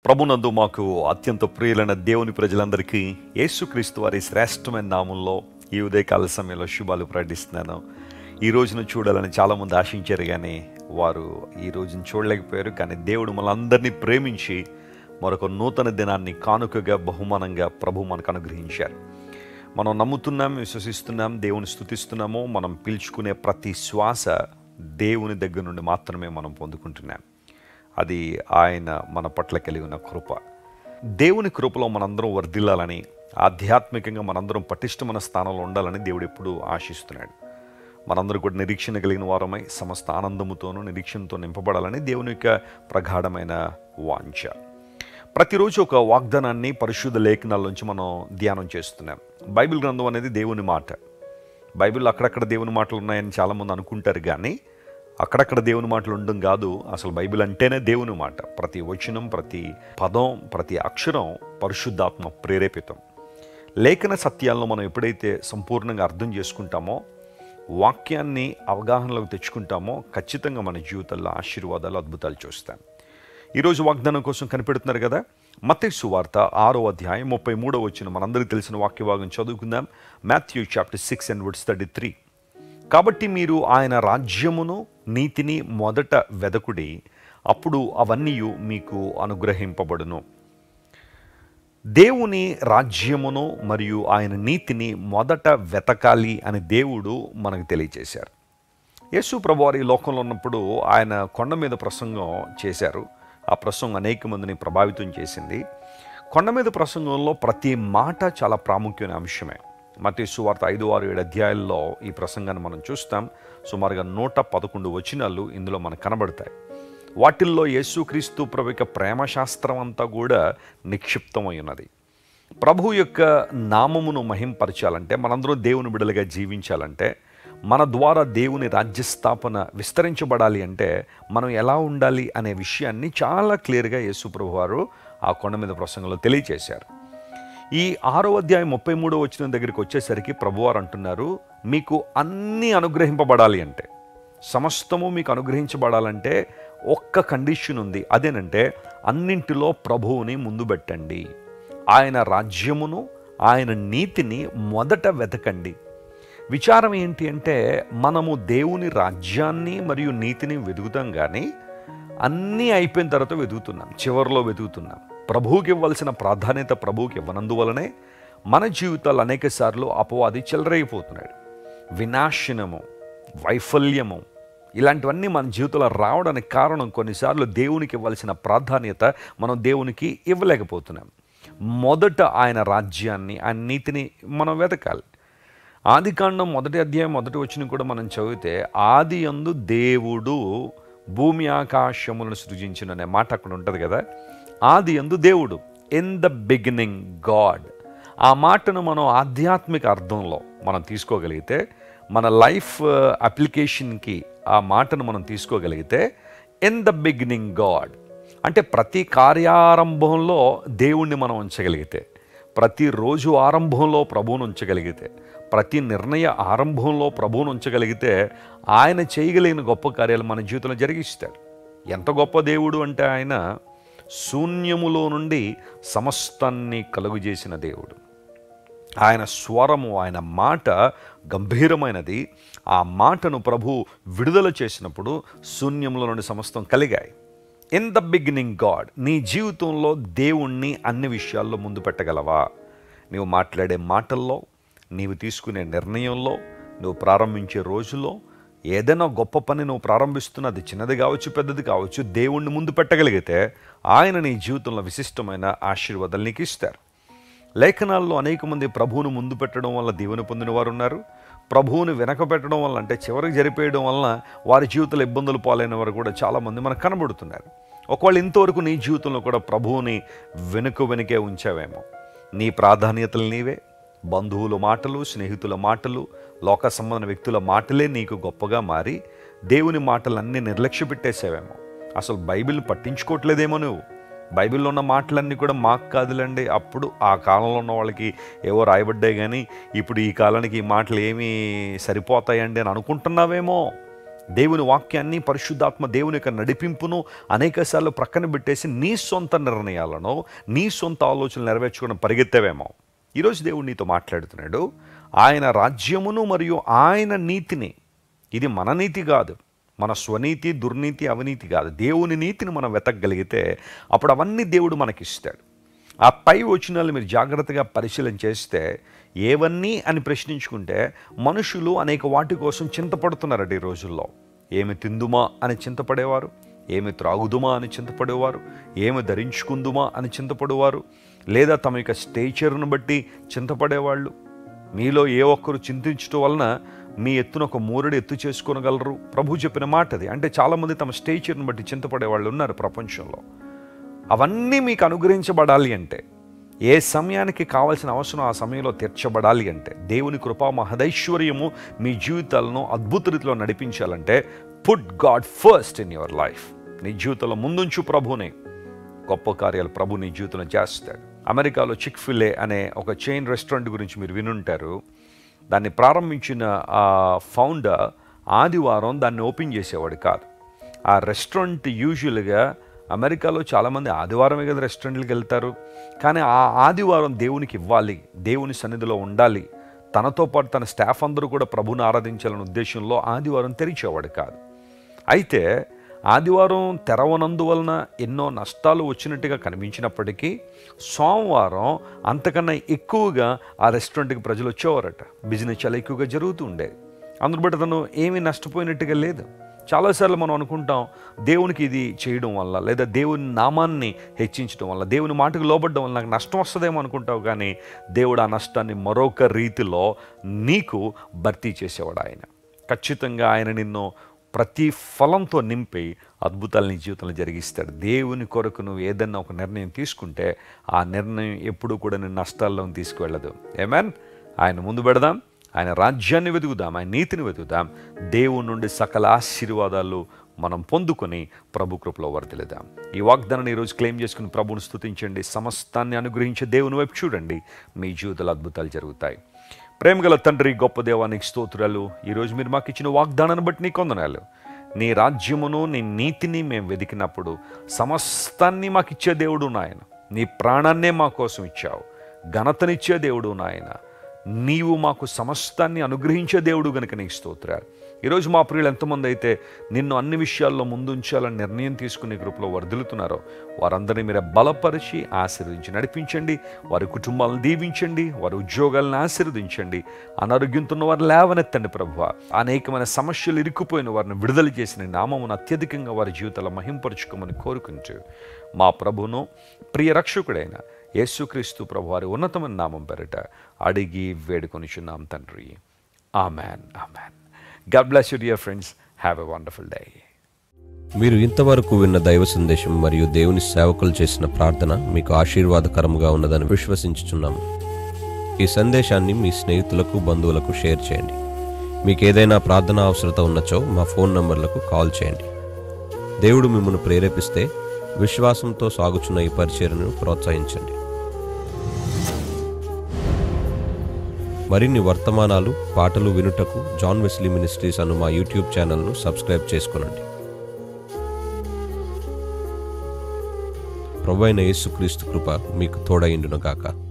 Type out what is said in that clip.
ప్రభునందు మాకు అత్యంత ప్రియులైన దేవుని ప్రజలందరికీ యేసుక్రీస్తు వారి శ్రేష్టమైన నామంలో ఈ ఉదయకాల సమయంలో శుభాలు ప్రకటిస్తున్నాను ఈ రోజును చూడాలని చాలామంది ఆశించారు కానీ వారు ఈ రోజును చూడలేకపోయారు కానీ దేవుడు మనందరినీ ప్రేమించి మరొక నూతన దినాన్ని కానుకగా బహుమానంగా ప్రభు మనకు అనుగ్రహించారు మనం నమ్ముతున్నాం విశ్వసిస్తున్నాం దేవుని స్థుతిస్తున్నాము మనం పీల్చుకునే ప్రతి శ్వాస దేవుని దగ్గర నుండి మాత్రమే మనం పొందుకుంటున్నాం అది ఆయన మన పట్ల కలిగి ఉన్న కృప దేవుని కృపలో మనందరం వర్ధిల్లాలని ఆధ్యాత్మికంగా మనందరం పటిష్టమైన స్థానంలో ఉండాలని దేవుడు ఎప్పుడూ ఆశిస్తున్నాడు మనందరూ కూడా నిరీక్షణ కలిగిన వారమై సమస్త ఆనందముతోనూ నిరీక్షణతో నింపబడాలని దేవుని యొక్క ప్రగాఢమైన వాంఛ ప్రతిరోజు ఒక వాగ్దానాన్ని పరిశుద్ధ లేఖనాల నుంచి మనం ధ్యానం చేస్తున్నాం బైబిల్ గ్రంథం అనేది దేవుని మాట బైబిల్లో అక్కడక్కడ దేవుని మాటలు ఉన్నాయని చాలామంది అనుకుంటారు కానీ అక్కడక్కడ దేవుని మాటలు ఉండడం కాదు అసలు బైబిల్ అంటేనే దేవుని మాట ప్రతి వచనం ప్రతి పదం ప్రతి అక్షరం పరిశుద్ధాత్మ ప్రేరేపితం లేఖన సత్యాలను మనం ఎప్పుడైతే సంపూర్ణంగా అర్థం చేసుకుంటామో వాక్యాన్ని అవగాహనలోకి తెచ్చుకుంటామో ఖచ్చితంగా మన జీవితాల్లో ఆశీర్వాదాలు అద్భుతాలు చూస్తాం ఈరోజు వాగ్దానం కోసం కనిపెడుతున్నారు కదా మత్తయి సువార్త ఆరో అధ్యాయం ముప్పై మూడో వచ్చిన మనందరికీ తెలిసిన వాక్య భాగం చదువుకుందాం Matthew chapter six and words thirty three కాబట్టి మీరు ఆయన రాజ్యమును నీతిని మొదట వెదకుడి అప్పుడు అవన్నీ మీకు అనుగ్రహింపబడును దేవుని రాజ్యమును మరియు ఆయన నీతిని మొదట వెతకాలి అని దేవుడు మనకు తెలియచేశారు యేసు ప్రభువారు ఈ లోకంలో ఉన్నప్పుడు ఆయన కొండ మీద ప్రసంగం చేశారు ఆ ప్రసంగం అనేక మందిని ప్రభావితం చేసింది కొండ మీద ప్రసంగంలో ప్రతి మాట చాలా ప్రాముఖ్యమైన అంశమే మత సువార్త ఐదు ఆరు ఏడు అధ్యాయాల్లో ఈ ప్రసంగాన్ని మనం చూస్తాం సుమారుగా నూట పదకొండు వచనాలు ఇందులో మనకు కనబడతాయి వాటిల్లో యేసుక్రీస్తు ప్రభు యొక్క ప్రేమశాస్త్రం అంతా కూడా నిక్షిప్తమై ఉన్నది ప్రభు యొక్క నామమును మహింపరచాలంటే మనందరం దేవుని బిడలుగా జీవించాలంటే మన ద్వారా దేవుని రాజ్యస్థాపన విస్తరించబడాలి అంటే మనం ఎలా ఉండాలి అనే విషయాన్ని చాలా క్లియర్గా యేసు ప్రభు వారు ఆ కొండ మీద ప్రసంగంలో తెలియచేశారు ఈ ఆరో అధ్యాయం ముప్పై మూడో వచ్చిన దగ్గరికి వచ్చేసరికి ప్రభువారు అంటున్నారు మీకు అన్నీ అనుగ్రహింపబడాలి అంటే సమస్తము మీకు అనుగ్రహించబడాలంటే ఒక్క కండిషన్ ఉంది అదేనంటే అన్నింటిలో ప్రభువుని ముందు పెట్టండి ఆయన రాజ్యమును ఆయన నీతిని మొదట వెతకండి విచారం ఏంటి అంటే మనము దేవుని రాజ్యాన్ని మరియు నీతిని వెతుకుతాం కానీ అన్నీ అయిపోయిన తర్వాత వెతుకుతున్నాం చివరిలో వెతుకుతున్నాం ప్రభువుకి ఇవ్వాల్సిన ప్రాధాన్యత ప్రభువుకి ఇవ్వనందువలనే మన జీవితాలు అనేక సార్లు అపవాది చెలరైపోతున్నాడు వినాశనము వైఫల్యము ఇలాంటివన్నీ మన జీవితంలో రావడానికి కారణం కొన్నిసార్లు దేవునికి ఇవ్వాల్సిన ప్రాధాన్యత మనం దేవునికి ఇవ్వలేకపోతున్నాం మొదట ఆయన రాజ్యాన్ని ఆయన నీతిని మనం వెతకాలి ఆదికాండం మొదటి అధ్యాయం మొదటి వచ్చిన కూడా మనం చదివితే ఆది అందు దేవుడు భూమి ఆకాశములను సృజించిన అనే మాట అక్కడ ఉంటుంది కదా ఆది అందు దేవుడు ఇన్ ద బిగినింగ్ గాడ్ ఆ మాటను మనం ఆధ్యాత్మిక అర్థంలో మనం తీసుకోగలిగితే మన లైఫ్ అప్లికేషన్కి ఆ మాటను మనం తీసుకోగలిగితే ఇన్ ద బిగినింగ్ గాడ్ అంటే ప్రతి కార్యారంభంలో దేవుణ్ణి మనం ఉంచగలిగితే ప్రతిరోజు ఆరంభంలో ప్రభువును ఉంచగలిగితే ప్రతి నిర్ణయ ఆరంభంలో ప్రభువును ఉంచగలిగితే ఆయన చేయగలిగిన గొప్ప కార్యాలు మన జీవితంలో జరిగిస్తాడు ఎంత గొప్ప దేవుడు అంటే ఆయన శూన్యములో నుండి సమస్తాన్ని కలుగు చేసిన దేవుడు ఆయన స్వరము ఆయన మాట గంభీరమైనది ఆ మాటను ప్రభు విడుదల చేసినప్పుడు శూన్యంలో నుండి సమస్తం కలిగాయి ఇన్ ద బిగినింగ్ గాడ్ నీ జీవితంలో దేవుణ్ణి అన్ని విషయాల్లో ముందు పెట్టగలవా నీవు మాట్లాడే మాటల్లో నీవు తీసుకునే నిర్ణయంలో నువ్వు ప్రారంభించే రోజులో ఏదైనా గొప్ప పని నువ్వు ప్రారంభిస్తున్న అది చిన్నది కావచ్చు పెద్దది కావచ్చు దేవుణ్ణి ముందు పెట్టగలిగితే ఆయన నీ జీవితంలో విశిష్టమైన ఆశీర్వాదాలు నీకు ఇస్తారు లేఖనాల్లో అనేక మంది ప్రభువును ముందు పెట్టడం వల్ల దీవెన పొందిన వారు ఉన్నారు ప్రభువుని వెనక పెట్టడం వల్ల అంటే చివరికి జరిపేయడం వలన వారి జీవితంలో ఇబ్బందులు పాలైన వారు కూడా చాలామంది మనకు కనబడుతున్నారు ఒకవేళ ఇంతవరకు నీ జీవితంలో కూడా ప్రభువుని వెనుక వెనుకే ఉంచావేమో నీ ప్రాధాన్యతలు నీవే బంధువుల మాటలు స్నేహితుల మాటలు లోక సంబంధ వ్యక్తుల మాటలే నీకు గొప్పగా మారి దేవుని మాటలన్నీ నిర్లక్ష్య పెట్టేసావేమో అసలు బైబిల్ పట్టించుకోవట్లేదేమో నువ్వు బైబిల్లో ఉన్న మాటలన్నీ కూడా మాకు కాదులండి అప్పుడు ఆ కాలంలో ఉన్న వాళ్ళకి ఏవో రాయబడ్డాయి కానీ ఇప్పుడు ఈ కాలానికి ఈ మాటలు ఏమీ సరిపోతాయండి అని అనుకుంటున్నావేమో దేవుని వాక్యాన్ని పరిశుద్ధాత్మ దేవుని యొక్క నడిపింపును అనేకసార్లు ప్రక్కన పెట్టేసి నీ సొంత నిర్ణయాలను నీ సొంత ఆలోచనలు నెరవేర్చుకోవడం పరిగెత్తవేమో ఈరోజు దేవుడు నీతో మాట్లాడుతున్నాడు ఆయన రాజ్యమును మరియు ఆయన నీతిని ఇది మన నీతి కాదు మన స్వనీతి దుర్నీతి అవినీతి కాదు దేవుని నీతిని మనం వెతకగలిగితే అప్పుడు అవన్నీ దేవుడు మనకిస్తాడు ఆ పై వచనాలు మీరు జాగ్రత్తగా పరిశీలన చేస్తే ఏవన్నీ అని ప్రశ్నించుకుంటే మనుషులు అనేక వాటి కోసం చింతపడుతున్నారట ఈ రోజుల్లో ఏమి తిందుమా అని చింతపడేవారు ఏమి త్రాగుదుమా అని చింతపడేవారు ఏమి ధరించుకుందుమా అని చింతపడేవారు లేదా తమ యొక్క స్టేచర్ను బట్టి చింతపడేవాళ్ళు మీలో ఏ ఒక్కరు చింతించడం వలన మీ ఎత్తున ఒక మూరడు ఎత్తు చేసుకోనగలరు ప్రభు చెప్పిన మాట అది అంటే చాలామంది తమ స్టేచర్ని బట్టి చింతపడే వాళ్ళు ఉన్నారు ప్రపంచంలో అవన్నీ మీకు అనుగ్రహించబడాలి అంటే ఏ సమయానికి కావాల్సిన అవసరం ఆ సమయంలో తీర్చబడాలి అంటే దేవుని కృపా మహదైశ్వర్యము మీ జీవితాలను అద్భుత రీతిలో నడిపించాలంటే put God first in your life నీ జీవితంలో ముందుంచు ప్రభునే గొప్ప కార్యాలు ప్రభు నీ జీవితంలో చేస్తాడు అమెరికాలో చిక్ ఫిలే అనే ఒక చైన్ రెస్టారెంట్ గురించి మీరు వినుంటారు దాన్ని ప్రారంభించిన ఆ ఫౌండర్ ఆదివారం దాన్ని ఓపెన్ చేసేవాడు కాదు ఆ రెస్టారెంట్ యూజువల్గా అమెరికాలో చాలామంది ఆదివారమే కదా రెస్టారెంట్లకు వెళ్తారు కానీ ఆ ఆదివారం దేవునికి ఇవ్వాలి దేవుని సన్నిధిలో ఉండాలి తనతో పాటు తన స్టాఫ్ అందరూ కూడా ప్రభుని ఆరాధించాలనే ఉద్దేశంలో ఆదివారం తెరిచేవాడు కాదు అయితే ఆదివారం తెరవనందువలన ఎన్నో నష్టాలు వచ్చినట్టుగా కనిపించినప్పటికీ సోమవారం అంతకన్నా ఎక్కువగా ఆ రెస్టారెంట్కి ప్రజలు వచ్చేవారట బిజినెస్ చాలా ఎక్కువగా జరుగుతూ ఉండేది అందును బట్టి తను ఏమీ నష్టపోయినట్టుగా లేదు చాలాసార్లు మనం అనుకుంటాం దేవునికి ఇది చేయడం వల్ల లేదా దేవుని నామాన్ని హెచ్చించడం వల్ల దేవుని మాటకు లోబడడం వల్ల నాకు నష్టం వస్తుందేమో అనుకుంటావు కానీ దేవుడు ఆ నష్టాన్ని మరొక రీతిలో నీకు భర్తీ చేసేవాడు ఆయన ఖచ్చితంగా ఆయన నిన్ను ప్రతి ఫలంతో నింపి అద్భుతాలు నీ జీవితంలో జరిగిస్తాడు దేవుని కొరకు నువ్వు ఏదన్నా ఒక నిర్ణయం తీసుకుంటే ఆ నిర్ణయం ఎప్పుడూ కూడా నేను నష్టాల్లో తీసుకువెళ్ళదు ఏమేన్ ఆయన ముందు పెడదాం ఆయన రాజ్యాన్ని వెతుకుదాం ఆయన నీతిని వెతుకుదాం దేవుని నుండి సకల ఆశీర్వాదాలు మనం పొందుకొని ప్రభు కృపలో వర్తిల్దాం ఈ వాగ్దానాన్ని ఈరోజు క్లెయిమ్ చేసుకుని ప్రభుని స్తుతించండి సమస్తాన్ని అనుగ్రహించే దేవుని వైపు చూడండి మీ జీవితాలు అద్భుతాలు జరుగుతాయి ప్రేమగల తండ్రి గొప్ప దేవానికి స్తోత్రాలు ఈరోజు మీరు మాకు ఇచ్చిన వాగ్దానాన్ని బట్టి నీ కొందనాలు నీ రాజ్యమును నీ నీతిని మేము వెతికినప్పుడు సమస్తాన్ని మాకు ఇచ్చే దేవుడు నాయన నీ ప్రాణాన్నే మా కోసం ఇచ్చావు ఘనతనిచ్చే దేవుడు నాయన నీవు మాకు సమస్తాన్ని అనుగ్రహించే దేవుడు గనుక నీకు స్తోత్రాలు ఈరోజు మా ప్రియులు ఎంతమంది అయితే నిన్ను అన్ని విషయాల్లో ముందుంచాలని నిర్ణయం తీసుకునే గ్రూప్లో వర్ధిల్లుతున్నారో వారందరినీ మీరు బలపరిచి ఆశీర్వదించి నడిపించండి వారి కుటుంబాలను దీవించండి వారి ఉద్యోగాలను ఆశీర్వదించండి అనారోగ్యంతో ఉన్న వారు లేవనెత్తండి ప్రభు అనేకమైన సమస్యలు ఇరుక్కుపోయిన వారిని విడుదల చేసిన నామమును అత్యధికంగా వారి జీవితాల మహింపరుచుకోమని కోరుకుంటూ మా ప్రభును ప్రియ రక్షకుడైన యేసుక్రీస్తు ప్రభు వారి ఉన్నతమైన నామం పేరిట అడిగి వేడుకొనిచున్నాం తండ్రి amen amen God bless you dear friends have a wonderful day మీరు ఇంతవరకు విన్న దైవ సందేశం మరియు దేవుని సేవకులు చేసిన ప్రార్థన మీకు ఆశీర్వాదకరముగా ఉన్నదని విశ్వసించుచున్నాము ఈ సందేశాన్ని మీ స్నేహితులకు బంధువులకు షేర్ చేయండి మీకు ఏదైనా ప్రార్థన అవసరత ఉన్నచో మా ఫోన్ నంబర్లకు కాల్ చేయండి దేవుడు మిమ్మల్ని ప్రేరేపిస్తే విశ్వాసంతో సాగుచున్న ఈ పరిచర్ను ప్రోత్సహించండి మరిన్ని వర్తమానాలు పాటలు వినుటకు జాన్ వెస్లీ మినిస్ట్రీస్ అను మా యూట్యూబ్ ఛానల్ను సబ్స్క్రైబ్ చేసుకునండి ప్రభు అయిన యేసుక్రీస్తు కృప మీకు తోడైండును గాక